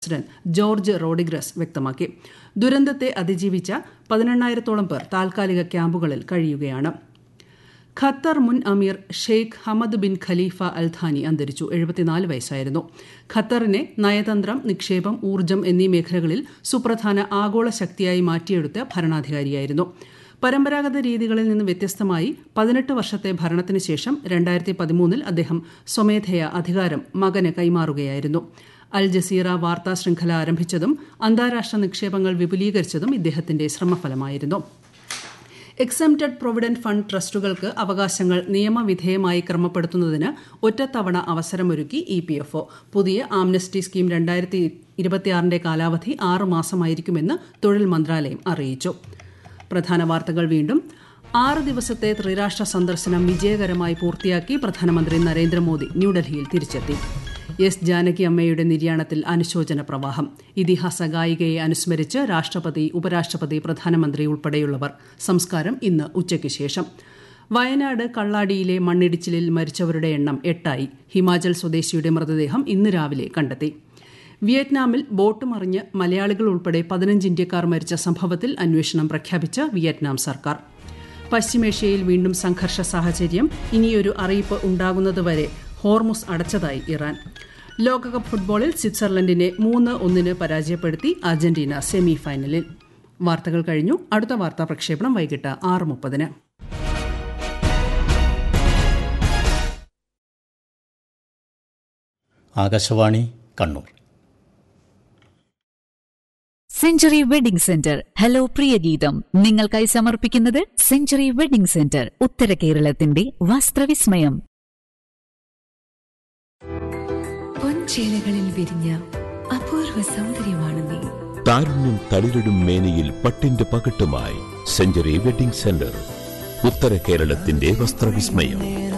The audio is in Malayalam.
പ്രസിഡന്റ് ജോർജ് റോഡിഗ്രസ് വ്യക്തമാക്കി ദുരന്തത്തെ അതിജീവിച്ച പതിനെണ്ണായിരത്തോളം പേർ താൽക്കാലിക ക്യാമ്പുകളിൽ കഴിയുകയാണ് ഖത്തർ മുൻ അമീർ Sheikh Hamad bin Khalifa Al Thani അന്തരിച്ചു എഴുപത്തിനാല് വയസ്സായിരുന്നു ഖത്തറിനെ നയതന്ത്രം നിക്ഷേപം ഊർജ്ജം എന്നീ മേഖലകളിൽ സുപ്രധാന ആഗോള ശക്തിയായി മാറ്റിയെടുത്ത ഭരണാധികാരിയായിരുന്നു പരമ്പരാഗത രീതികളിൽ നിന്ന് വ്യത്യസ്തമായി പതിനെട്ട് വർഷത്തെ ഭരണത്തിന് ശേഷം രണ്ടായിരത്തി പതിമൂന്നിൽ അദ്ദേഹം സ്വമേധയാ അധികാരം മകന് കൈമാറുകയായിരുന്നു അൽ ജസീറ വാർത്താ ശൃംഖല ആരംഭിച്ചതും അന്താരാഷ്ട്ര നിക്ഷേപങ്ങൾ വിപുലീകരിച്ചതും ഇദ്ദേഹത്തിന്റെ ശ്രമഫലമായിരുന്നു എക്സംപ്റ്റഡ് പ്രൊവിഡന്റ് ഫണ്ട് ട്രസ്റ്റുകൾക്ക് അവകാശങ്ങൾ നിയമവിധേയമായി ക്രമപ്പെടുത്തുന്നതിന് ഒറ്റത്തവണ അവസരമൊരുക്കി ഇ പി എഫ് ഒ പുതിയ ആംനസ്റ്റി സ്കീം രണ്ടായിരത്തി ഇരുപത്തിയാറിന്റെ കാലാവധി ആറ് മാസമായിരിക്കുമെന്ന് തൊഴിൽ മന്ത്രാലയം അറിയിച്ചു പ്രധാന വാർത്തകൾ വീണ്ടും ആറ് ദിവസത്തെ ത്രിരാഷ്ട്ര സന്ദർശനം വിജയകരമായി പൂർത്തിയാക്കി പ്രധാനമന്ത്രി നരേന്ദ്രമോദി ന്യൂഡൽഹിയിൽ തിരിച്ചെത്തി എസ് ജാനകി അമ്മയുടെ നിര്യാണത്തിൽ അനുശോചന പ്രവാഹം ഇതിഹാസ ഗായികയെ അനുസ്മരിച്ച് രാഷ്ട്രപതി ഉപരാഷ്ട്രപതി പ്രധാനമന്ത്രി ഉൾപ്പെടെയുള്ളവർ സംസ്കാരം ഇന്ന് ഉച്ചയ്ക്ക് ശേഷം വയനാട് കള്ളാടിയിലെ മണ്ണിടിച്ചിലിൽ മരിച്ചവരുടെ എണ്ണം എട്ടായി ഹിമാചൽ സ്വദേശിയുടെ മൃതദേഹം ഇന്ന് രാവിലെ കണ്ടെത്തി വിയറ്റ്നാമിൽ ബോട്ട് മറിഞ്ഞ് മലയാളികൾ ഉൾപ്പെടെ പതിനഞ്ച് ഇന്ത്യക്കാർ മരിച്ച സംഭവത്തിൽ അന്വേഷണം പ്രഖ്യാപിച്ച വിയറ്റ്നാം സർക്കാർ പശ്ചിമേഷ്യയിൽ വീണ്ടും സംഘർഷ സാഹചര്യം ഇനിയൊരു അറിയിപ്പ് ഉണ്ടാകുന്നതുവരെ ഹോർമുസ് അടച്ചതായി ഇറാൻ ലോകകപ്പ് ഫുട്ബോളിൽ സ്വിറ്റ്സർലൻഡിനെ മൂന്ന് ഒന്നിന് പരാജയപ്പെടുത്തി അർജന്റീന സെമി ഫൈനലിൽ വാർത്തകൾ കഴിഞ്ഞു അടുത്ത വാർത്താ പ്രക്ഷേപണം വൈകിട്ട് ആറ് മുപ്പതിന് Akashvani Kannur century wedding centre hello പ്രിയഗീതം നിങ്ങൾക്കായി സമർപ്പിക്കുന്നത് സെഞ്ചുറി വെഡിംഗ് സെന്റർ ഉത്തര കേരളത്തിന്റെ വസ്ത്രവിസ്മയം പൊൻചേലകളിൽ വിരിഞ്ഞ അപൂർവ സൗന്ദര്യമാണ് നീ താരുണ്യം തളിരിടും മേനിയിൽ പട്ടിന്റെ പകട്ടുമായി സെഞ്ചുറി വെഡിംഗ് സെന്റർ ഉത്തര കേരളത്തിന്റെ വസ്ത്രവിസ്മയം